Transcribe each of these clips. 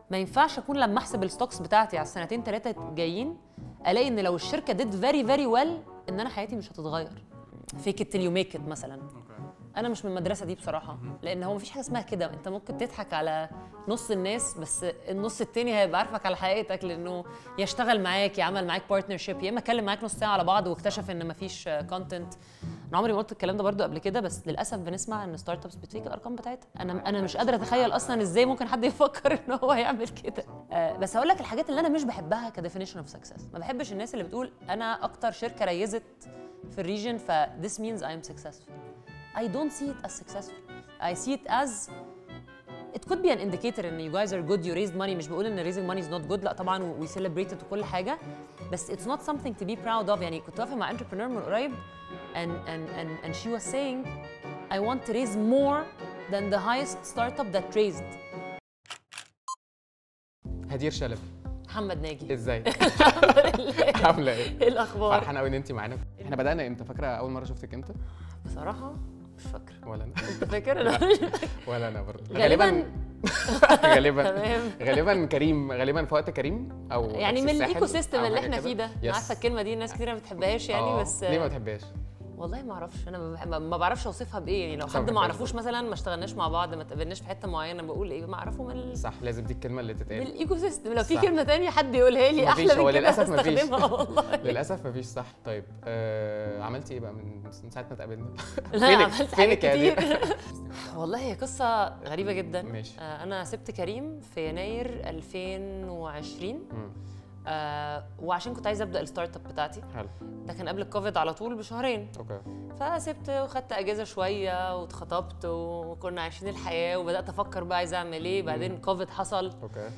ما ينفعش اكون لما احسب الستوكس بتاعتي على السنتين ثلاثه جايين الاقي ان لو الشركه ديد فيري فيري ويل ان انا حياتي مش هتتغير فيك ات يو ميك ات مثلا انا مش من المدرسه دي بصراحه لان هو مفيش حاجه اسمها كده انت ممكن تضحك على نص الناس بس النص التاني هيبقى عارفك على حقيقتك لانه يشتغل معاك يعمل معاك بارتنرشيب يا اما اتكلم معاك نص ساعه على بعض واكتشف ان مفيش كونتنت انا عمري ما قلت الكلام ده برضو قبل كده بس للاسف بنسمع ان ستارت ابس بتفيك الارقام بتاعتها انا انا مش قادره اتخيل اصلا ازاي ممكن حد يفكر ان هو يعمل كده آه بس هقول لك الحاجات اللي انا مش بحبها كديفينيشن اوف سكسس ما بحبش الناس اللي بتقول انا اكتر شركه ريزت في الريجن ف this means I am successful I don't see it as successful. I see it as it could be an indicator ان you guys are good you raised money مش بقول ان raising money is not good لا طبعا we celebrate it وكل حاجه بس it's not something to be proud of يعني كنت واقفه مع entrepreneur من قريب and and and and she was saying I want to raise more than the highest startup that raised هدير شلبي محمد ناجي ازيك عامله ايه ايه الاخبار فرحانه قوي ان انت معانا احنا بدانا امتى فاكره اول مره شفتك امتى بصراحه مش فاكره ولا انا انت فاكر انا ولا انا برضه غالباً- غالبا تمام غالبا كريم غالبا في وقت كريم او يعني في من الساحل الايكو سيستم أو اللي حاجة احنا كده. فيه ده انا يس. عارفه الكلمه دي ناس كتير ما بتحبهاش يعني آه. بس ليه ما بتحبهاش والله ما اعرفش انا ما بح- ما ما بعرفش اوصفها بايه يعني لو بس أنا حد ما ما بحبهاش اعرفوش مثلا ما اشتغلناش مع بعض ما تقابلناش في حته معينه بقول ايه ما اعرفه من ال- صح لازم دي الكلمه اللي من تتقال الايكو سيستم لو في صح. كلمه تانية حد يقولها لي مفيش، احلى هو من كده للأسف مفيش. هستخدمها والله للاسف مفيش صح طيب آه عملتي ايه بقى من من ساعه ما اتقابلنا لا فينك- عملت حاجات فينك يا دي؟ كتير والله هي قصه غريبه جدا ماشي. آه، انا سبت كريم في يناير 2020 مم. آه وعشان كنت عايزه ابدا الستارت اب بتاعتي حلو ده كان قبل الكوفيد على طول بشهرين اوكي فسبت وخدت اجازه شويه واتخطبت وكنا عايشين الحياه وبدات افكر بقى عايزه اعمل ايه بعدين كوفيد حصل اوكي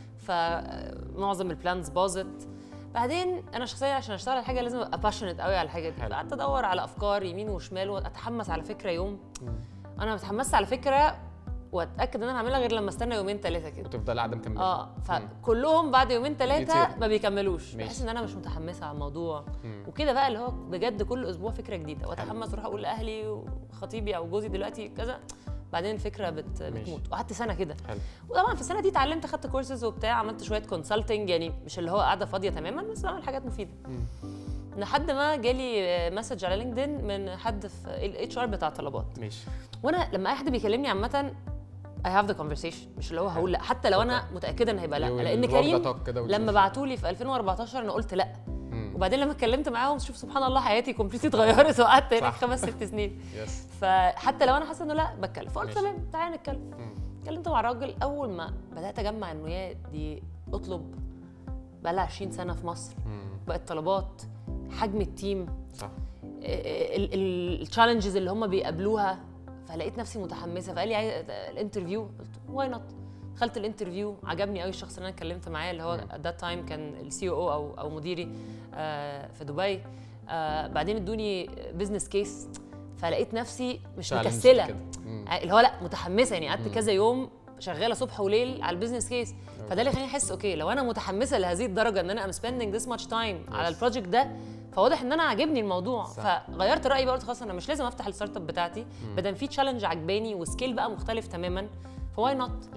فمعظم البلانز باظت بعدين انا شخصيا عشان اشتغل على حاجه لازم ابقى باشنت قوي على الحاجه دي حلو. قعدت ادور على افكار يمين وشمال واتحمس على فكره يوم مم. انا ما اتحمست على فكره واتاكد ان انا هعملها غير لما استنى يومين ثلاثه كده وتفضل قاعده مكمله اه فكلهم بعد يومين ثلاثه يطير. ما بيكملوش ماشي. بحس ان انا مش متحمسه على الموضوع مم. وكده بقى اللي هو بجد كل اسبوع فكره جديده واتحمس اروح اقول لاهلي وخطيبي او جوزي دلوقتي كذا بعدين الفكره بت... ماشي. بتموت وقعدت سنه كده حلو وطبعا في السنه دي اتعلمت خدت كورسز وبتاع عملت شويه كونسلتنج يعني مش اللي هو قاعده فاضيه تماما بس بعمل حاجات مفيده مم. لحد ما جالي مسج على لينكدين من حد في الاتش ار بتاع طلبات ماشي وانا لما اي حد بيكلمني عامه I have the conversation مش اللي هو هقول لا حتى لو انا متاكده ان هيبقى لا يو- لان الواخدة كريم طاق كده لما وتشوف. بعتوا لي في 2014 انا قلت لا مم. وبعدين لما اتكلمت معاهم شوف سبحان الله حياتي كومبليتلي اتغيرت وقعدت هناك صح. خمس ست سنين يس فحتى لو انا حاسه انه لا بتكلم فقلت ماشي. تمام تعالى نتكلم مم. اتكلمت مع الراجل اول ما بدات اجمع انه يا دي اطلب بقى لها 20 سنه في مصر مم. بقت طلبات حجم التيم صح التشالنجز اللي هم بيقابلوها فلقيت نفسي متحمسه فقال لي عايز الانترفيو قلت واي نوت دخلت الانترفيو عجبني قوي الشخص اللي انا اتكلمت معاه اللي هو مم. ات ذات تايم كان السي او او او مديري آه، في دبي آه، بعدين ادوني بزنس كيس فلقيت نفسي مش Challenge مكسله كده. مم. اللي هو لا متحمسه يعني قعدت مم. كذا يوم شغاله صبح وليل على البيزنس كيس فده اللي خلاني احس اوكي لو انا متحمسه لهذه الدرجه ان انا ام سبيندينج ذس ماتش تايم على Yes. البروجكت ده فواضح ان انا عاجبني الموضوع صح. فغيرت رايي بقى قلت خلاص انا مش لازم افتح الستارت اب بتاعتي بدل في تشالنج عجباني وسكيل بقى مختلف تماما فواي نوت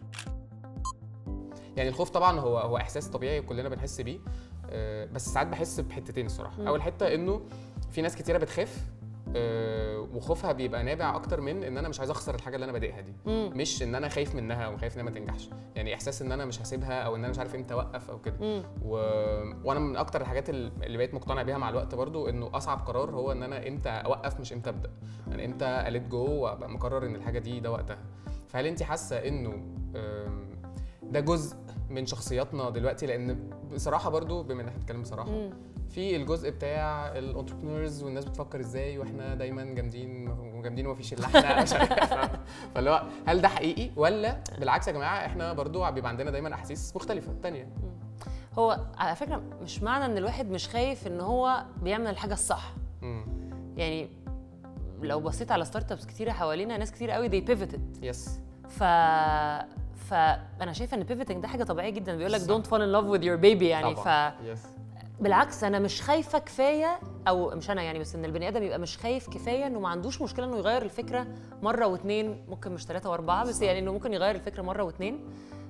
يعني الخوف طبعا هو هو احساس طبيعي كلنا بنحس بيه آه، بس ساعات بحس بحتتين الصراحه مم. اول حته انه في ناس كتيره بتخاف آه، وخوفها بيبقى نابع اكتر من ان انا مش عايز اخسر الحاجه اللي انا بادئها دي مم. مش ان انا خايف منها وخايف انها ما تنجحش يعني احساس ان انا مش هسيبها او ان انا مش عارف امتى اوقف او كده مم. و... وانا من اكتر الحاجات ال- اللي بقيت مقتنع بيها مع الوقت برضو انه اصعب قرار هو ان انا امتى اوقف مش امتى ابدا يعني امتى اليت جو وابقى مقرر ان الحاجه دي ده وقتها فهل انت حاسه انه آم، ده جزء من شخصياتنا دلوقتي لان بصراحه برضو بما ان احنا بنتكلم بصراحه مم. في الجزء بتاع الانتربرينورز والناس بتفكر ازاي واحنا دايما جامدين وجامدين ومفيش الا احنا مش عارف. فاللي هو هل ده حقيقي ولا بالعكس يا جماعه احنا برضو بيبقى عندنا دايما احاسيس مختلفه تانية هو على فكره مش معنى ان الواحد مش خايف ان هو بيعمل الحاجه الصح امم يعني لو بصيت على ستارت ابس كتيره حوالينا ناس كتير قوي they pivoted يس ف فانا شايفه ان pivoting ده حاجه طبيعيه جدا بيقول لك صح. don't fall in love with your baby يعني ف طبعا يس بالعكس انا مش خايفه كفايه او مش انا يعني بس ان البني ادم يبقى مش خايف كفايه انه ما عندوش مشكله انه يغير الفكره مره واثنين ممكن مش ثلاثه واربعه بس يعني انه ممكن يغير الفكره مره واثنين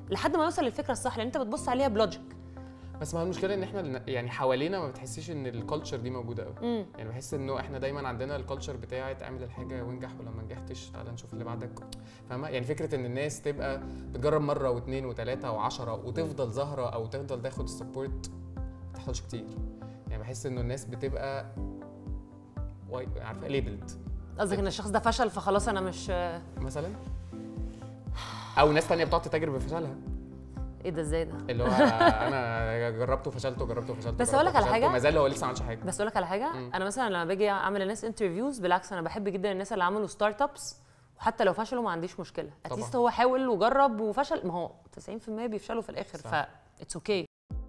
لحد ما يوصل للفكره الصح لان انت بتبص عليها بلوجيك بس ما هو المشكله ان احنا ال- يعني حوالينا ما بتحسيش ان الكالتشر دي موجوده قوي امم يعني بحس انه احنا دايما عندنا الكالتشر بتاعت اعمل الحاجه وانجح ولما ما نجحتش تعالى نشوف اللي بعدك فاهمه يعني فكره ان الناس تبقى بتجرب مره واثنين وثلاثه وعشرة وتفضل ظاهره او تفضل تاخد السبورت ما بتحصلش كتير يعني بحس انه الناس بتبقى واي- عارفه ليبلد قصدك ان الشخص ده فشل فخلاص انا مش مثلا او ناس تانية بتقعد تتاجر بفشلها ايه ده ازاي ده اللي هو انا جربت وفشلت وجربت وفشلت بس وجربت أقول لك على وفشلت حاجة؟ وما زال هو لسه ما عملش حاجه بس اقول لك على حاجه مم. انا مثلا لما باجي اعمل للناس انترفيوز بالعكس انا بحب جدا الناس اللي عملوا ستارت ابس وحتى لو فشلوا ما عنديش مشكله طبعاً. اتليست هو حاول وجرب وفشل ما هو 90% بيفشلوا في الاخر صح. ف اتس اوكي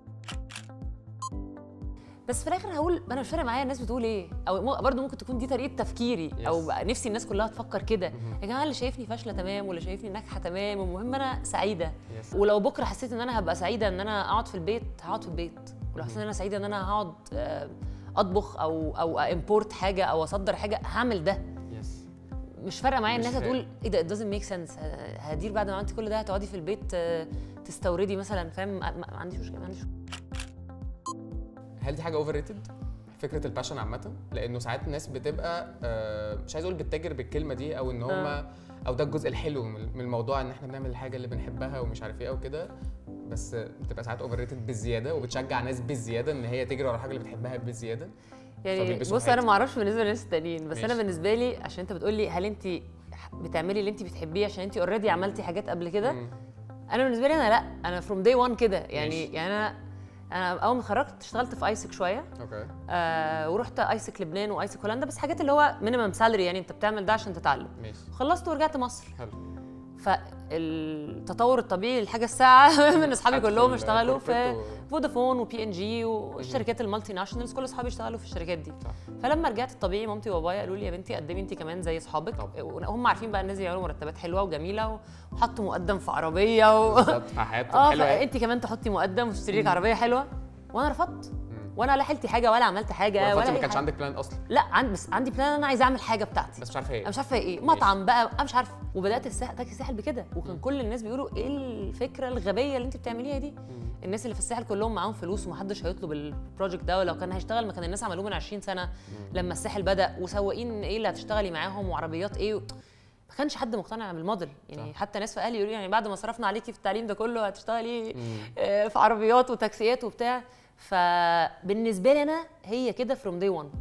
بس في الاخر هقول انا مش فارق معايا الناس بتقول ايه او مو- برضو ممكن تكون دي طريقه تفكيري او Yes. بقى نفسي الناس كلها تفكر كده مهم. يا جماعه اللي شايفني فاشله تمام واللي شايفني ناجحه تمام المهم انا سعيده يس ولو بكره حسيت ان انا هبقى سعيده ان انا اقعد في البيت هقعد في البيت ولو حسيت ان انا سعيده ان انا هقعد آه، اطبخ او او امبورت حاجه او اصدر حاجه هعمل ده يس مش فارقه معايا مش الناس فارق. هتقول ايه ده it doesn't make sense ه- هدير بعد ما عملتي كل ده هتقعدي في البيت آه، تستوردي مثلا فاهم ما ما عنديش مشكله ما عنديش هل دي حاجه اوفر ريتد فكره الباشن عامه لانه ساعات الناس بتبقى آه، مش عايز اقول بتتاجر بالكلمه دي او ان هم آه. او ده الجزء الحلو من من الموضوع ان احنا بنعمل الحاجه اللي بنحبها ومش عارف ايه او كده بس بتبقى ساعات اوفر ريتد بالزياده وبتشجع ناس بالزياده ان هي تجري ورا الحاجه اللي بتحبها بالزياده يعني فبيلبسوا بص انا حياتي. ما اعرفش بالنسبه للناس التانيين بس انا ماشي. بالنسبه لي عشان انت بتقول لي هل انت بتعملي اللي انت بتحبيه عشان انت اوريدي عملتي حاجات قبل كده مم. انا بالنسبه لي انا لا انا فروم داي 1 كده يعني ماشي. يعني انا انا اول ما اتخرجت اشتغلت في ايسك شويه اوكي آه ورحت ايسك لبنان وايسك هولندا بس حاجات اللي هو مينيمم سالري يعني انت بتعمل ده عشان تتعلم ماشي خلصت ورجعت مصر حلو فالتطور الطبيعي لحاجه الساعه من اصحابي قعدت في كلهم اشتغلوا في الكوربريت و- فودافون وبي ان جي والشركات المالتي ناشونالز كل اصحابي اشتغلوا في الشركات دي صح. فلما رجعت الطبيعي مامتي وبابايا قالوا لي يا بنتي قدمي انت كمان زي اصحابك طبعا. هم عارفين بقى الناس دي بيعملوا مرتبات حلوه وجميله وحطوا مقدم في عربيه و... بالظبط حياتهم اه حلوه يعني. فانت كمان تحطي مقدم وتشتري لك عربيه حلوه وانا رفضت وانا لا حلتي حاجه ولا عملت حاجه ولا ولا أي ما كانش حاجة. عندك بلان اصلا لا عندي بس عندي بلان انا عايزه اعمل حاجه بتاعتي بس مش عارفه ايه انا مش عارفه ايه مطعم بقى انا مش عارفه وبدات الساحل تاكسي الساحل بكده وكان كل الناس بيقولوا ايه الفكره الغبيه اللي انت بتعمليها دي مم. الناس اللي في الساحل كلهم معاهم فلوس ومحدش هيطلب البروجكت ده ولو كان هيشتغل ما كان الناس عملوه من 20 سنه لما الساحل بدا وسواقين ايه اللي هتشتغلي معاهم وعربيات ايه و... ما كانش حد مقتنع بالموديل يعني صح. حتى ناس في اهلي يقولوا لي يعني بعد ما صرفنا عليكي في التعليم ده كله هتشتغلي مم. آه، في عربيات وتاكسيات وبتاع فبالنسبه لي انا هي كده فروم داي 1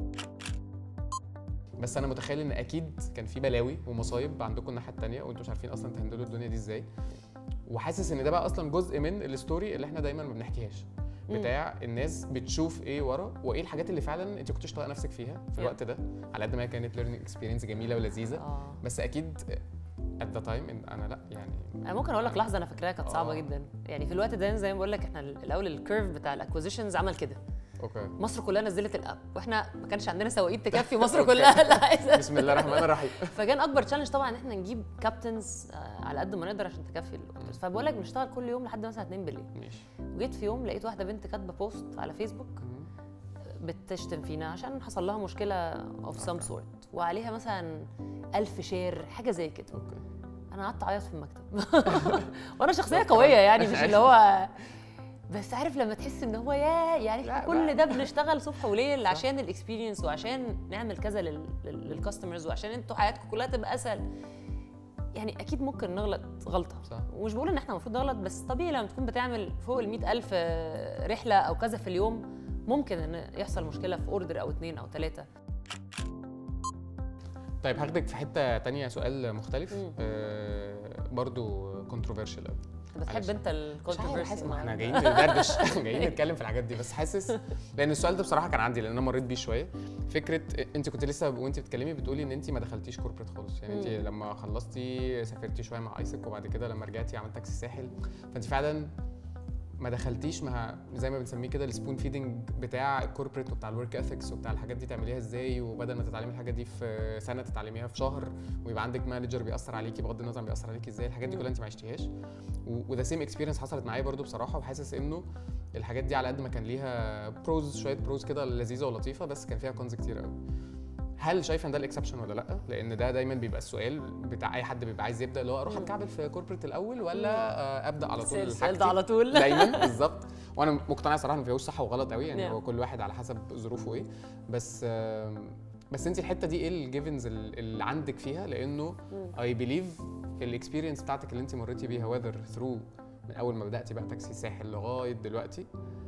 بس انا متخيل ان اكيد كان في بلاوي ومصايب عندكم الناحيه التانيه وانتوا مش عارفين اصلا تهندلوا الدنيا دي ازاي وحاسس ان ده بقى اصلا جزء من الستوري اللي احنا دايما ما بنحكيهاش مم. بتاع الناس بتشوف ايه ورا وايه الحاجات اللي فعلا انت كنتش طايقه نفسك فيها في Yeah. الوقت ده على قد ما هي كانت ليرنينج اكسبيرينس جميله ولذيذه اه بس اكيد ات ذا تايم انا لا يعني انا ممكن اقول لك لحظه انا فاكراها كانت صعبه آه. جدا يعني في الوقت ده زي ما بقول لك احنا الاول الكيرف بتاع الاكوزيشنز عمل كده اوكي مصر كلها نزلت الاب واحنا ما كانش عندنا سواقين تكفي مصر أوكي. كلها اللي عايزه بسم الله الرحمن الرحيم فكان اكبر تشالنج طبعا ان احنا نجيب كابتنز على قد ما نقدر عشان تكفي الاوردرز فبقول لك بنشتغل كل يوم لحد مثلا 2 بالليل ماشي وجيت في يوم لقيت واحده بنت كاتبه بوست على فيسبوك مم. بتشتم فينا عشان حصل لها مشكله اوف سم أوكي. سورت وعليها مثلا ألف شير حاجه زي كده اوكي انا قعدت اعيط في المكتب وانا شخصيه قويه يعني مش اللي هو بس عارف لما تحس ان هو يا يعني لا احنا كل بقى. ده بنشتغل صبح وليل صح. عشان الاكسبيرينس وعشان نعمل كذا للكاستمرز وعشان انتوا حياتكم كلها تبقى اسهل يعني اكيد ممكن نغلط غلطه صح ومش بقول ان احنا المفروض نغلط بس طبيعي لما تكون بتعمل فوق ال ألف رحله او كذا في اليوم ممكن ان يحصل مشكله في اوردر او اتنين او ثلاثه طيب هاخدك في حته تانية سؤال مختلف مم. آه برضو كونتروفيرشال قوي بتحب معلش. انت مش عارف حاسس الكونتروفيرسي ما احنا جايين ندردش جايين نتكلم في الحاجات دي بس حاسس لان السؤال ده بصراحه كان عندي لان انا مريت بيه شويه فكره انت كنت لسه وانت بتتكلمي بتقولي ان انت ما دخلتيش كوربريت خالص يعني انت مم. لما خلصتي سافرتي شويه مع ايسك وبعد كده لما رجعتي عملت تاكسي ساحل فانت فعلا ما دخلتيش مع زي ما بنسميه كده السبون فيدنج بتاع الكوربريت وبتاع الورك اثكس وبتاع الحاجات دي تعمليها ازاي وبدل ما تتعلمي الحاجه دي في سنه تتعلميها في شهر ويبقى عندك مانجر بيأثر عليكي بغض النظر عن بيأثر عليكي ازاي الحاجات دي مم. كلها انت ما عشتيهاش وده سيم اكسبيرينس حصلت معايا برضو بصراحه وحاسس انه الحاجات دي على قد ما كان ليها بروز شويه بروز كده لذيذه ولطيفه بس كان فيها كونز كتير قوي هل شايفه ان ده الاكسبشن ولا لا لان ده دايما بيبقى السؤال بتاع اي حد بيبقى عايز يبدا اللي هو اروح مم. اتكعبل في كوربريت الاول ولا آه، ابدا على طول السؤال حاجتي؟ ده على طول دايما بالظبط وانا مقتنع صراحه ان ما فيهوش صح وغلط قوي يعني Yeah. هو كل واحد على حسب ظروفه ايه بس آم، بس انت الحته دي ايه الجيفنز اللي عندك فيها لانه مم. اي بليف الاكسبيرينس بتاعتك اللي انت مريتي بيها وذر ثرو من اول ما بداتي بقى تاكسي ساحل لغايه دلوقتي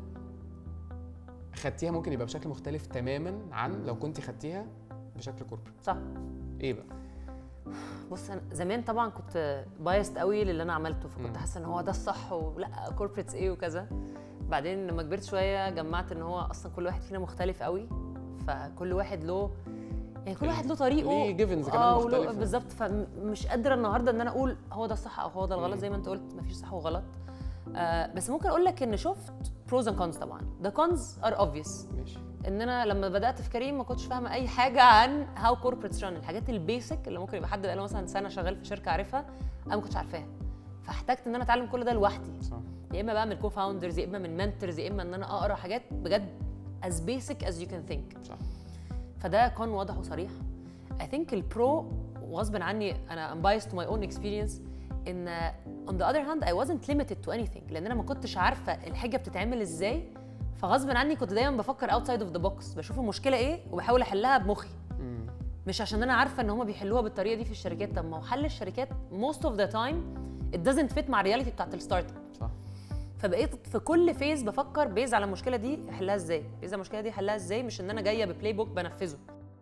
خدتيها ممكن يبقى بشكل مختلف تماما عن لو كنت خدتيها بشكل كوربريت صح ايه بقى بص انا زمان طبعا كنت بايست قوي للي انا عملته فكنت مم. حاسه ان هو ده الصح ولا كوربريتس ايه وكذا بعدين لما كبرت شويه جمعت ان هو اصلا كل واحد فينا مختلف قوي فكل واحد له يعني كل واحد له طريقه ليه جيفنز كمان اه وله- مختلفه بالظبط فمش قادره النهارده ان انا اقول هو ده الصح او هو ده الغلط مم. زي ما انت قلت مفيش صح وغلط آه بس ممكن اقول لك ان شفت بروز اند كونز طبعا ذا كونز ار اوبفيوس ماشي ان انا لما بدات في كريم ما كنتش فاهمه اي حاجه عن هاو كوربريتس ران الحاجات البيسك اللي ممكن يبقى حد بقاله مثلا سنه شغال في شركه عارفها انا ما كنتش عارفاها فاحتجت ان انا اتعلم كل ده لوحدي صح يا اما بقى من كو فاوندرز يا اما من منتورز يا اما ان انا اقرا حاجات بجد as basic as you can think صح فده كان واضح وصريح I think البرو غصب عني انا I'm biased to my own experience ان on the other hand I wasn't limited to anything لان انا ما كنتش عارفه الحاجه بتتعمل ازاي فغصب عني كنت دايما بفكر outside of the box بشوف المشكله ايه وبحاول احلها بمخي مم. مش عشان انا عارفه ان هم بيحلوها بالطريقه دي في الشركات طب ما هو حل الشركات most of the time it doesn't fit مع الرياليتي بتاعت الستارت اب صح فبقيت في كل فيز بفكر بيز على المشكله دي احلها ازاي بيز على المشكله دي احلها ازاي مش ان انا جايه ببلاي بوك بنفذه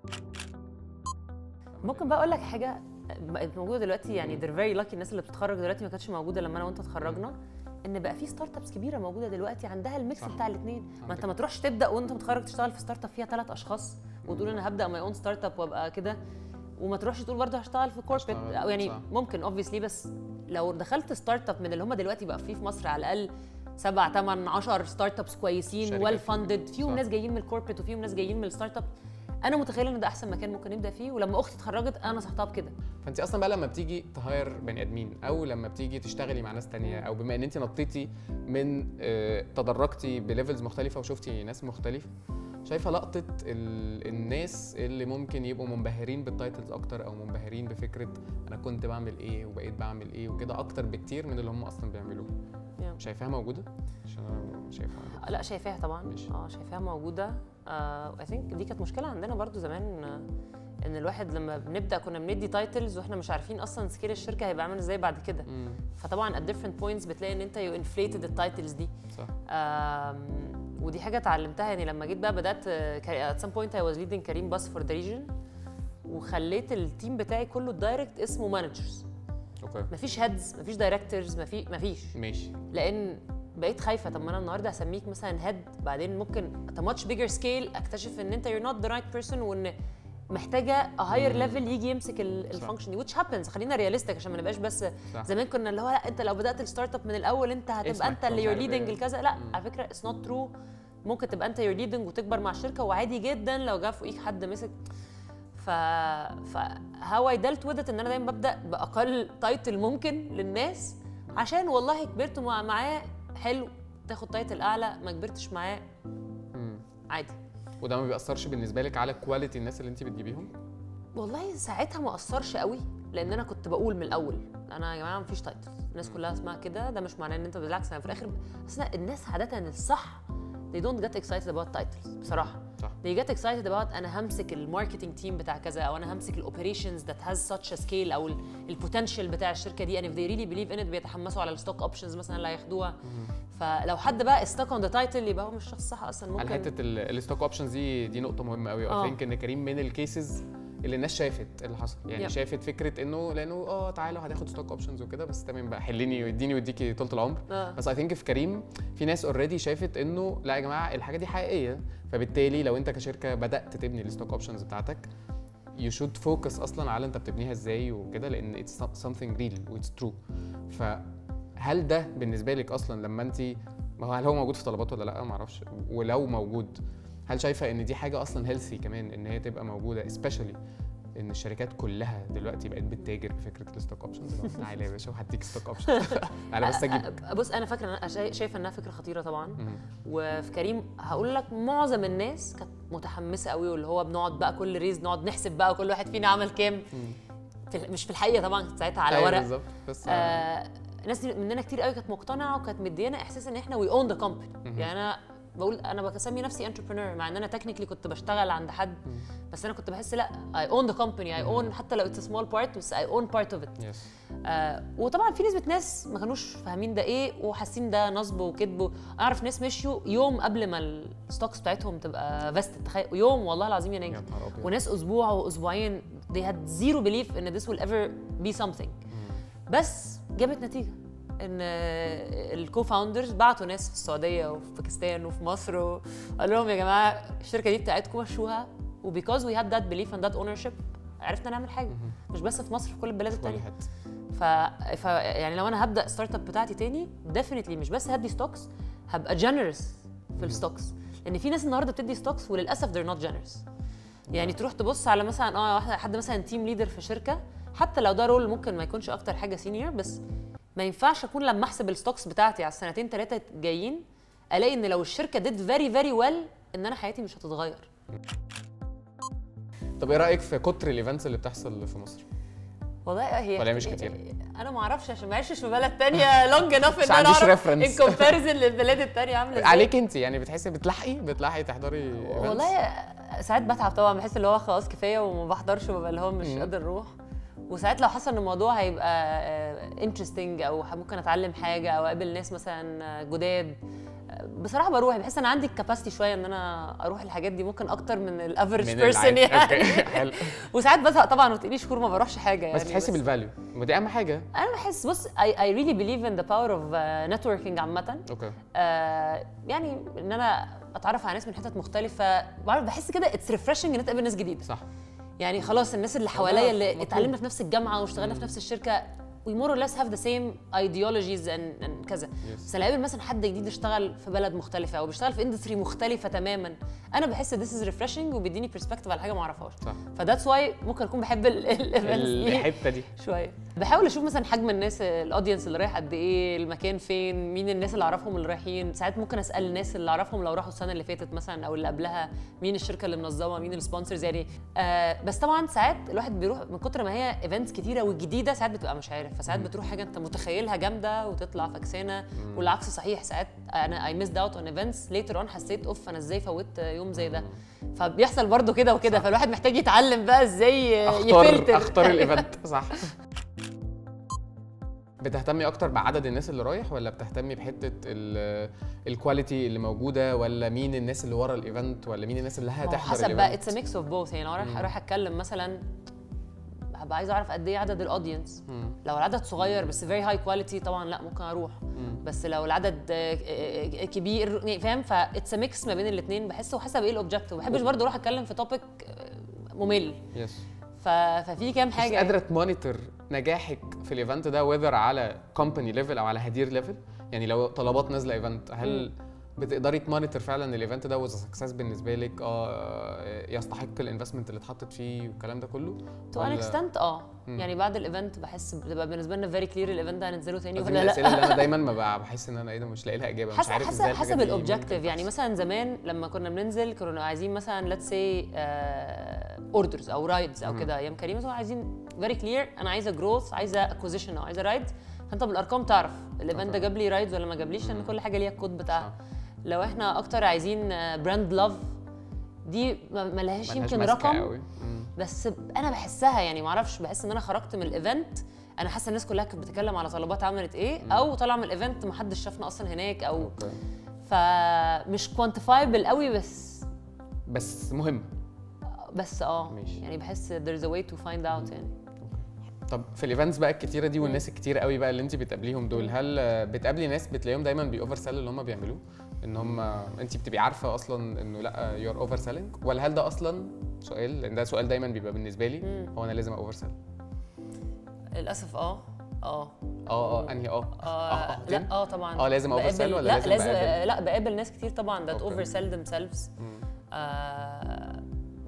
ممكن بقى اقول لك حاجه بقت موجوده دلوقتي يعني they're very lucky الناس اللي بتتخرج دلوقتي ما كانتش موجوده لما انا وانت اتخرجنا ان بقى في ستارت ابس كبيره موجوده دلوقتي عندها الميكس صح. بتاع الاثنين ما عندك انت ما تروحش تبدا وانت متخرج تشتغل في ستارت اب فيها ثلاث اشخاص وتقول انا هبدا ماي اون ستارت اب وابقى كده وما تروحش تقول برضه هشتغل في كوربريت هشتغل، او يعني صح. ممكن اوبفيسلي بس لو دخلت ستارت اب من اللي هم دلوقتي بقى فيه في مصر على الاقل سبع ثمان 10 ستارت ابس كويسين شركات ويل فاندد صح. فيهم ناس جايين من الكوربريت وفيهم ناس جايين من الستارت اب انا متخيله ان ده احسن مكان ممكن نبدا فيه ولما اختي اتخرجت انا نصحتها بكده فانت اصلا بقى لما بتيجي تهاير بني ادمين او لما بتيجي تشتغلي مع ناس تانية او بما ان انت نطيتي من آه، تدرجتي بليفلز مختلفه وشفتي ناس مختلفه شايفه لقطه ال- الناس اللي ممكن يبقوا منبهرين بالتايتلز اكتر او منبهرين بفكره انا كنت بعمل ايه وبقيت بعمل ايه وكده اكتر بكتير من اللي هم اصلا بيعملوه Yeah. شايفاها موجوده عشان انا مش شايفها موجودة. لا شايفاها طبعا ماشي. اه شايفاها موجوده اي ثينك دي كانت مشكله عندنا برضو زمان آه، ان الواحد لما بنبدا كنا بندي تايتلز واحنا مش عارفين اصلا سكيل الشركه هيبقى عامل ازاي بعد كده مم، فطبعا at different points بتلاقي ان انت you inflated التايتلز دي صح آم، ودي حاجه اتعلمتها يعني لما جيت بقى بدات آه، كا- at some point I was leading كريم باس for the region وخليت التيم بتاعي كله الدايركت اسمه مانجرز اوكي مفيش هيدز مفيش دايركتورز مفيش مفيش ماشي لان بقيت خايفه طب ما انا النهارده هسميك مثلا هيد بعدين ممكن at a much bigger scale اكتشف ان انت you're not the right person وان محتاجه a higher مم. level يجي يمسك الفانكشن دي which happens خلينا رياليستيك عشان ما نبقاش بس صح. زمان كنا اللي هو لا انت لو بدات الستارت اب من الاول انت هتبقى اسمك انت اللي ومش you're عارف leading ايه. الكذا لا مم. على فكره it's not true ممكن تبقى انت you're leading وتكبر مع الشركه وعادي جدا لو جه فوقيك حد مسك ف ف how I dealt with it ان انا دايما ببدا باقل تايتل ممكن للناس عشان والله كبرت مع- معاه حلو تاخد تايتل اعلى ما كبرتش معاه مم. عادي وده ما بيأثرش بالنسبه لك على كواليتي الناس اللي انت بتجيبيهم والله ساعتها ما اثرش قوي لان انا كنت بقول من الاول انا يا جماعه مفيش تايتل الناس كلها اسمها كده ده مش معناه ان انت بالعكس انا في الاخر اصل الناس عاده الصح they don't get excited about titles بصراحه صح they get excited about انا همسك الماركتنج تيم بتاع كذا او انا همسك الاوبريشنز that has such a scale او البوتنشال بتاع الشركه دي and if they really believe in it بيتحمسوا على الستوك اوبشنز مثلا اللي هياخدوها فلو حد بقى stuck on the title يبقى هو مش الشخص الصح اصلا على ممكن حته الستوك اوبشنز دي دي نقطه مهمه قوي آه. اي ثينك ان كريم من الكيسز اللي الناس شافت اللي حصل يعني Yep. شافت فكره انه لانه اه تعالوا هتاخد ستوك اوبشنز وكده بس تمام بقى حليني واديني واديكي طول العمر آه. بس اي ثينك في كريم في ناس اوريدي شافت انه لا يا جماعه الحاجه دي حقيقيه فبالتالي لو انت كشركه بدات تبني الستوك اوبشنز بتاعتك يو شود فوكس اصلا على انت بتبنيها ازاي وكده لان اتس something ريل واتس ترو فهل ده بالنسبه لك اصلا لما انت ما هو هل هو موجود في طلبات ولا لا ما اعرفش ولو موجود هل شايفه ان دي حاجه اصلا هيلثي كمان ان هي تبقى موجوده especially ان الشركات كلها دلوقتي بقت بتتاجر بفكره الستوك اوبشنز تعالى يا باشا وهديك ستوك اوبشنز انا بس اجيبك بص انا فاكره انا شايف- شايفه انها فكره خطيره طبعا مم. وفي كريم هقول لك معظم الناس كانت متحمسه قوي واللي هو بنقعد بقى كل ريز نقعد نحسب بقى كل واحد فينا عمل كام مم. في ال- مش في الحقيقه طبعا كانت ساعتها على أيوة ورق بالظبط بس آه ناس مننا كتير قوي كانت مقتنعه وكانت مديانا احساس ان احنا وي اون ذا كومباني يعني انا بقول انا بسمي نفسي انتربرينور مع ان انا تكنيكلي كنت بشتغل عند حد بس انا كنت بحس لا اي اون ذا كومباني اي اون حتى لو اتس سمول بارت بس اي اون بارت اوف ات يس آه وطبعا في نسبه ناس ما كانوش فاهمين ده ايه وحاسين ده نصب وكذب اعرف ناس مشيوا يوم قبل ما الستوكس بتاعتهم تبقى فيست تخيل يوم والله العظيم يا يا ناجي نهار ابيض وناس اسبوع واسبوعين they had zero belief ان this will ever be something بس جابت نتيجه ان الكو فاوندرز بعتوا ناس في السعوديه وفي باكستان وفي مصر وقال لهم يا جماعه الشركه دي بتاعتكم مشوها وبيكوز وي هاد ذات بليف اند ذات اونرشيب عرفنا نعمل حاجه مش بس في مصر في كل البلاد كل التانيه حته ف... ف يعني لو انا هبدا ستارت اب بتاعتي تاني ديفينتلي مش بس هدي ستوكس هبقى جنرس في الستوكس لان في ناس النهارده بتدي ستوكس وللاسف they're not generous يعني تروح تبص على مثلا اه واحد- حد مثلا تيم ليدر في شركه حتى لو ده رول ممكن ما يكونش اكتر حاجه سينيور بس ما ينفعش اكون لما احسب الستوكس بتاعتي على السنتين ثلاثه جايين الاقي ان لو الشركه ديد فيري فيري ويل ان انا حياتي مش هتتغير طب ايه رايك في كتر الايفنتس اللي بتحصل في مصر والله هي ولا هي مش كتير؟ انا ما اعرفش عشان ما عشتش في بلد تانية لونج انف مش ان انا عنديش اعرف reference. الكومباريزن للبلاد التانية عامله ازاي عليك انت يعني بتحسي بتلحقي بتلحقي تحضري events؟ والله ساعات بتعب طبعا بحس اللي هو خلاص كفايه وما بحضرش وببقى اللي هو مش مم. قادر اروح وساعات لو حاسه ان الموضوع هيبقى انترستنج او ممكن اتعلم حاجه او اقابل ناس مثلا جداد بصراحه بروح بحس ان عندي الكاباسيتي شويه ان انا اروح الحاجات دي ممكن اكتر من الافرج من بيرسون العادي. يعني اوكي حلو وساعات بزهق طبعا وتقولي شهور ما بروحش حاجه يعني بس تحسي بالفاليو ودي اهم حاجه انا بحس بص I, I really believe in the power of uh, networking عامه اوكي آه يعني ان انا اتعرف على ناس من حتت مختلفه بعرف بحس كده اتس ريفرشنج ان انت تقابل ناس جديده صح يعني خلاص الناس اللي حواليا اللي مطلوب. اتعلمنا في نفس الجامعه واشتغلنا في نفس الشركه we more or less have the same ideologies and, and كذا Yes. بس لما اقابل مثلا حد جديد اشتغل في بلد مختلفه او بيشتغل في اندستري مختلفه تماما انا بحس this is refreshing وبيديني perspective على حاجه ما اعرفهاش صح فذاتس واي ممكن اكون بحب الايفنتس دي الحته دي شويه بحاول اشوف مثلا حجم الناس الاودينس اللي رايح قد ايه المكان فين مين الناس اللي اعرفهم اللي رايحين ساعات ممكن اسال الناس اللي اعرفهم لو راحوا السنه اللي فاتت مثلا او اللي قبلها مين الشركه اللي منظمه مين السبونسرز يعني آه بس طبعا ساعات الواحد بيروح من كتر ما هي ايفنتس كتيره وجديده ساعات بتبقى مش عارف فساعات بتروح حاجه انت متخيلها جامده وتطلع فكسانه والعكس صحيح ساعات انا اي ميسد اوت اون ايفنتس ليتر اون حسيت اوف انا ازاي فوتت يوم زي ده فبيحصل برضو كده وكده فالواحد محتاج يتعلم بقى ازاي اختار يفلتر اختار الايفنت صح بتهتمي اكتر بعدد الناس اللي رايح ولا بتهتمي بحته ال- الكواليتي اللي موجوده ولا مين الناس اللي ورا الايفنت ولا مين الناس اللي ما هو هتحضر حسب بقى الايفنت اتس ميكس اوف بوث يعني لو رايح رايح اتكلم مثلا هبقى عايزه اعرف قد ايه عدد الاودينس مم. لو العدد صغير بس فيري هاي كواليتي طبعا لا ممكن اروح مم. بس لو العدد آه، آه، كبير يعني فاهم فاتس ميكس ما بين الاثنين بحسه حسب ايه الاوبجيكتيف ما بحبش برضه اروح اتكلم في توبيك ممل يس ف... ففي كام مش حاجه قادره تمونيتور نجاحك في الايفنت ده وذر على كومباني ليفل او على هدير ليفل يعني لو طلبات نازله ايفنت هل بتقدري تمونيتور فعلا الايفنت ده وذ سكسس بالنسبه لك اه يستحق الانفستمنت اللي اتحطت فيه والكلام ده كله تو ان ولا- اكستنت اه مم. يعني بعد الايفنت بحس بتبقى بالنسبه لنا فيري كلير الايفنت ده هننزله تاني دي من ولا الاسئله لا اللي انا دايما ما بقى بحس ان انا ايه ده مش لاقي لها اجابه مش حسب عارف حسب ازاي الحاجة حسب دي الاوبجيكتيف ممكن يعني تحصل. مثلا زمان لما كنا بننزل كنا عايزين مثلا ليتس سي اوردرز او رايدز او مم. كده ايام كريم مثلا عايزين فيري كلير انا عايزه جروث عايزه اكوزيشن او عايزه رايدز فانت بالارقام تعرف الايفنت ده أوكي. جاب لي رايدز ولا ما جابليش لان مم. كل حاجه ليها الكود بتاعها صح. لو احنا اكتر عايزين براند لاف دي ما ما لهاش ملهاش يمكن ماسكة رقم قوي. مم. بس انا بحسها يعني ما اعرفش بحس ان انا خرجت من الايفنت انا حاسه الناس كلها كانت بتتكلم على طلبات عملت ايه او طالعه من الايفنت ما حدش شافنا اصلا هناك او اوكي فمش كوانتيفايبل قوي بس بس مهم بس اه ماشي. يعني بحس there's a way to find out يعني طب في الايفنتس بقى الكتيره دي والناس الكتير قوي بقى اللي انت بتقابليهم دول هل آه، بتقابلي ناس بتلاقيهم دايما بيوفر سيل اللي هم بيعملوه ان هم انت بتبقي عارفه اصلا انه لا يور اوفر سيلينج ولا هل ده اصلا سؤال لان ده سؤال دايما بيبقى بالنسبه لي مم. هو انا لازم اوفر سيل للاسف اه اه اه اه انهي اه آه اه لا اه طبعا اه لازم اوفر بقابل- سيل ولا لا لازم لازم بقابل؟ لا بقابل ناس كتير طبعا that أوكي. oversell themselves مم. آه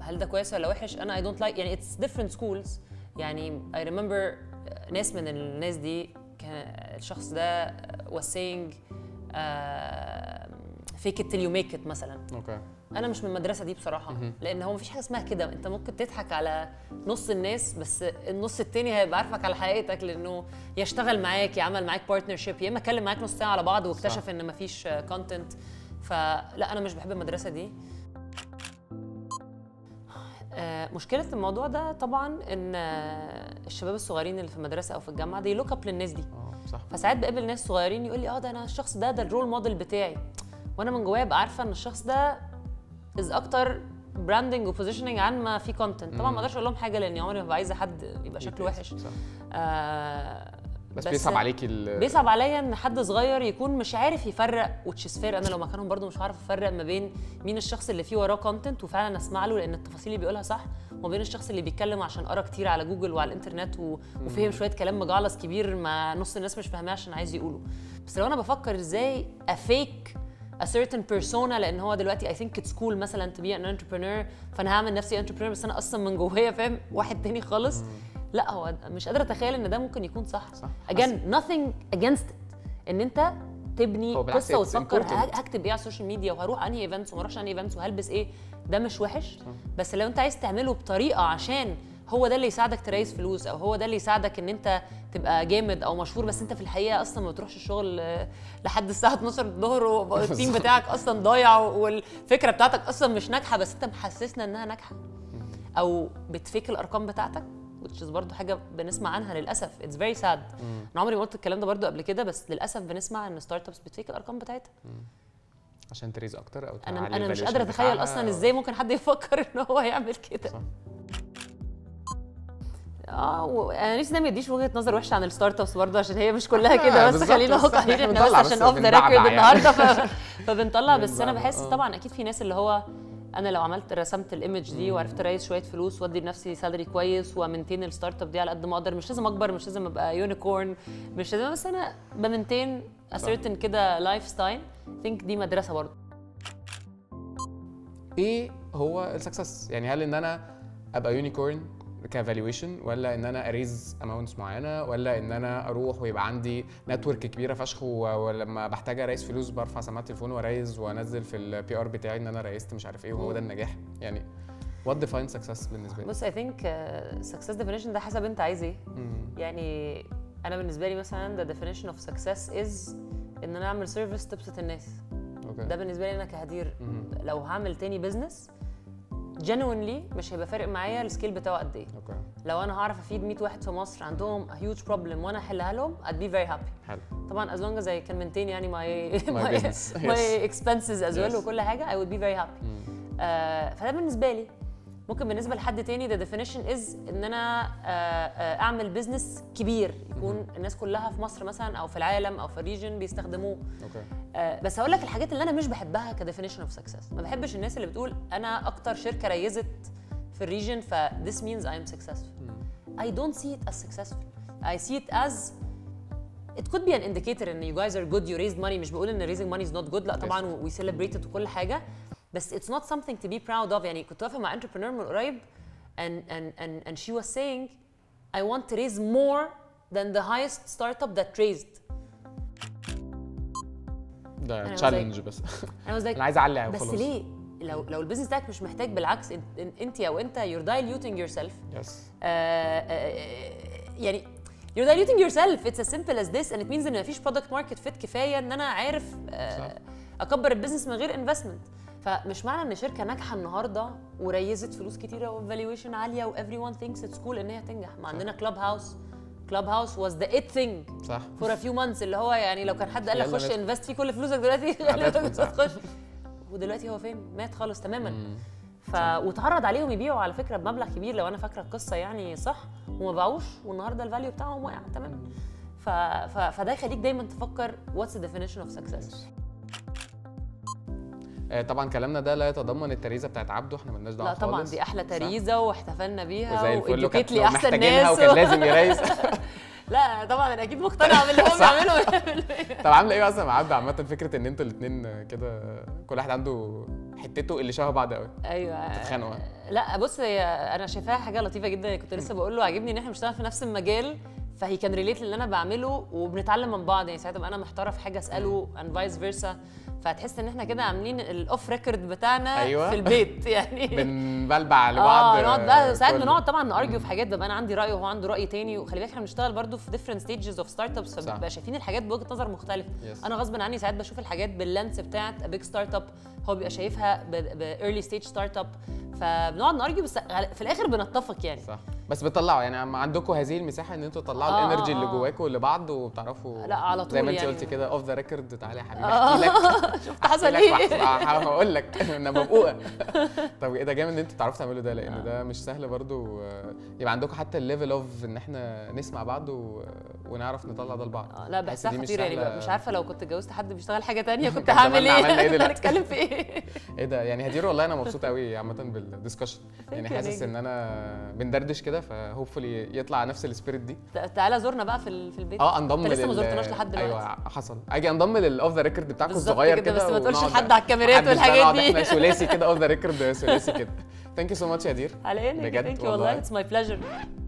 هل ده كويس ولا وحش انا اي دونت لايك يعني اتس ديفرنت سكولز يعني اي ريمبر ناس من الناس دي كان الشخص ده was saying فيك ات till you make it مثلا اوكي انا مش من المدرسه دي بصراحه لان هو مفيش حاجه اسمها كده انت ممكن تضحك على نص الناس بس النص التاني هيبقى عارفك على حقيقتك لانه يشتغل معاك يعمل معاك بارتنرشيب يا اما اتكلم معاك نص ساعه على بعض واكتشف صح. ان مفيش كونتنت فلا انا مش بحب المدرسه دي آه، مشكلة الموضوع ده طبعا ان آه، الشباب الصغيرين اللي في المدرسة او في الجامعة دي لوك اب للناس دي اه صح فساعات بقابل ناس صغيرين يقول لي اه ده انا الشخص ده ده الرول موديل بتاعي وانا من جوايا ابقى عارفه ان الشخص ده از اكتر براندنج وبوزيشننج عن ما في كونتنت طبعا ما اقدرش اقول لهم حاجه لاني عمري ما ببقى عايزه حد يبقى شكله وحش صح. آه بس, بيصعب عليكي ال... بيصعب عليا ان حد صغير يكون مش عارف يفرق وتش فير انا لو مكانهم برضو مش هعرف افرق ما بين مين الشخص اللي فيه وراه كونتنت وفعلا اسمع له لان التفاصيل اللي بيقولها صح وما بين الشخص اللي بيتكلم عشان قرا كتير على جوجل وعلى الانترنت و... وفهم شويه كلام مجعلص كبير ما نص الناس مش فاهماه عشان عايز يقوله بس لو انا بفكر ازاي افيك a certain persona لان هو دلوقتي I think it's cool مثلا to be an entrepreneur فانا هعمل نفسي entrepreneur بس انا اصلا من جوايا فاهم واحد تاني خالص لا هو مش قادره اتخيل ان ده ممكن يكون صح صح. again nothing against it ان انت تبني هو بالعكس قصه it's وتفكر important. ه- هكتب ايه على السوشيال ميديا وهروح انهي ايفنتس وما اروحش انهي ايفنتس وهلبس ايه ده مش وحش بس لو انت عايز تعمله بطريقه عشان هو ده اللي يساعدك تريس فلوس او هو ده اللي يساعدك ان انت تبقى جامد او مشهور بس انت في الحقيقه اصلا ما بتروحش الشغل آه، لحد الساعه 12 الظهر والتيم بتاعك اصلا ضايع والفكره بتاعتك اصلا مش ناجحه بس انت محسسنا انها ناجحه او بتفيك الارقام بتاعتك which is برضه حاجه بنسمع عنها للاسف it's very sad انا عمري ما قلت الكلام ده برضه قبل كده بس للاسف بنسمع ان ستارت ابس بتفيك الارقام بتاعتها عشان تريز اكتر او انا تعلي انا مش ال قادره valuation اتخيل بتاعها اصلا أو- ازاي ممكن حد يفكر ان هو يعمل كده صح. اه و- انا نفسي ده ما يديش وجهه نظر وحشه عن الستارت ابس برضه عشان هي مش كلها كده آه، بس بالظبط، خلينا بس واقعيين إحنا احنا بس بنطلع عشان بس اوف ذا بنبعبع ريكورد يعني. النهارده ف... فبنطلع بس انا بنبعبع، بحس آه. طبعا اكيد في ناس اللي هو انا لو عملت رسمت الايمج دي وعرفت اريز شويه فلوس وادي لنفسي سالري كويس وامنتين الستارت اب دي على قد ما اقدر مش لازم اكبر مش لازم ابقى يونيكورن مش لازم بس انا بمنتين a certain كده لايف ستايل ثينك دي مدرسه برضه ايه هو السكسس يعني هل ان انا ابقى يونيكورن كفالويشن ولا ان انا اريز اماونتس معينه ولا ان انا اروح ويبقى عندي نتورك كبيره فشخ و- ولما بحتاج اريز فلوس برفع سماعه التليفون واريز وانزل في البي ار بتاعي ان انا ريزت مش عارف ايه وهو ده النجاح يعني وات ديفاين سكسس بالنسبه لي بص اي ثينك سكسس ديفينيشن ده حسب انت عايز ايه مم. يعني انا بالنسبه لي مثلا the definition of success is ان انا اعمل سيرفيس تبسط الناس اوكي ده بالنسبه لي انا كهدير مم. لو هعمل تاني بزنس genuinely مش هيبقى فارق معايا السكيل بتاعه قد ايه اوكي لو انا هعرف افيد 100 واحد في مصر عندهم a huge problem وانا احلها لهم I'd be very happy حلو طبعا as long as I can maintain يعني my My business. my Yes. expenses as well Yes. وكل حاجه I would be very happy مم. آه، فده بالنسبه لي ممكن بالنسبه لحد تاني the definition is ان انا آه، آه، اعمل بزنس كبير يكون الناس كلها في مصر مثلا او في العالم او في الريجن بيستخدموه اوكي آه، بس هقول لك الحاجات اللي انا مش بحبها كديفينيشن اوف سكسس ما بحبش الناس اللي بتقول انا اكتر شركه ريزت في الريجن ف this means I am successful I don't see it as successful I see it as it could be an indicator ان you guys are good you raised money مش بقول ان raising money is not good لا طبعا we celebrate it وكل حاجه بس it's not something to be proud of يعني كنت واقفه مع entrepreneur من قريب and and and and she was saying I want to raise more than the highest startup that raised ده أنا تشالنج بس I was like انا عايز اعلق بس وخلاص ليه لو لو البيزنس بتاعك مش محتاج بالعكس انت, انت او انت you're diluting yourself يس آه، آه، يعني you're diluting yourself it's as simple as this and it means ان مفيش product market fit كفايه ان انا عارف آه، صح. اكبر البيزنس من غير انفستمنت فمش معنى ان شركه ناجحه النهارده وريزت فلوس كتيره وفالويشن عاليه و everyone thinks it's cool ان هي تنجح ما عندنا كلاب هاوس كلاب هاوس was the it thing صح for a few months اللي هو يعني لو كان حد قال لك يلا خش ندخل. انفست فيه كل فلوسك دلوقتي هتدخل، صح. تخش ودلوقتي هو فين؟ مات خالص تماما مم. ف واتعرض عليهم يبيعوا على فكره بمبلغ كبير لو انا فاكره القصه يعني صح وما باعوش والنهارده الفاليو بتاعهم وقع تماما ف... ف... فده يخليك دايما تفكر واتس ذا definition اوف سكسس آه، طبعا كلامنا ده لا يتضمن التريزه بتاعت عبده احنا مالناش دعوه لا طبعا خالص. دي احلى صح؟ تريزه واحتفلنا بيها وزي الفل واديوكيت وكانت لي احسن محتاجينها ناس وكان لازم يريز لا طبعا انا اكيد مقتنعه باللي هو صح. بيعمله طب عامله ايه اصلا مع عبد عامه فكره ان انتوا الاثنين كده كل واحد عنده حتته اللي شبه بعض قوي ايوه تتخانقوا لا بص هي انا شايفاها حاجه لطيفه جدا كنت لسه بقول له عاجبني ان احنا بنشتغل في نفس المجال فهي كان ريليت اللي انا بعمله وبنتعلم من بعض يعني ساعتها بقى انا محتاره في حاجه اساله اند فايس فيرسا فتحس ان احنا كده عاملين الاوف ريكورد بتاعنا أيوة. في البيت يعني بنبلبع لبعض اه نقعد بقى ساعات كل- بنقعد طبعا نارجيو في حاجات ببقى انا عندي راي وهو عنده راي تاني وخلي بالك احنا بنشتغل برضو في ديفرنت ستيجز اوف ستارت ابس صح. فبنبقى شايفين الحاجات بوجهه نظر مختلفه Yes. انا غصب عني ساعات بشوف الحاجات باللانس بتاعت ا بيج ستارت اب هو بيبقى شايفها بايرلي ستيج ستارت اب فبنقعد نارجيو بس غال- في الاخر بنتفق يعني صح بس بتطلعوا يعني عم- عندكم هذه المساحه ان انتوا تطلعوا آه، الانرجي آه، اللي آه. جواكم لبعض وبتعرفوا لا، على زي طول ما انت يعني. قلتي كده اوف ذا ريكورد تعالى يا حبيبي آه. احكي لك شفت حصل احكي لك ايه وأحس- هقول لك انا مبقوقه طب ايه ده جامد ان انتوا تعرفوا تعملوا ده لان ده مش سهل برضو آه، يبقى عندكم حتى الليفل اوف ان احنا نسمع بعض و... ونعرف نطلع ده لبعض آه، لا بحس بحسها دي مش خطيره يعني سهلة- بقى مش عارفه لو كنت اتجوزت حد بيشتغل حاجه تانية كنت كان هعمل زماننا عملنا إيه ايه دلوقتي؟ هنتكلم في ايه ايه ده يعني هدير والله انا مبسوط قوي عامه بالدiscussion يعني you, حاسس Nigel. ان انا بندردش كده فهوبفully يطلع نفس السبيريت دي تعالى زورنا بقى في ال- في البيت اه انضم انت لسه ما لل- زرتناش لحد دلوقتي ايوه حصل اجي انضم للاوف ذا ريكورد بتاعكم بالظبط الصغير كده، كده بس ما تقولش ونقعد- لحد على الكاميرات محدش بقى والحاجات نقعد دي. احنا ثلاثي كده اوف ذا ريكورد ثلاثي كده ثانك يو سو ماتش يا دير على ايه بجد ثانك يو والله والله. اتس ماي بليجر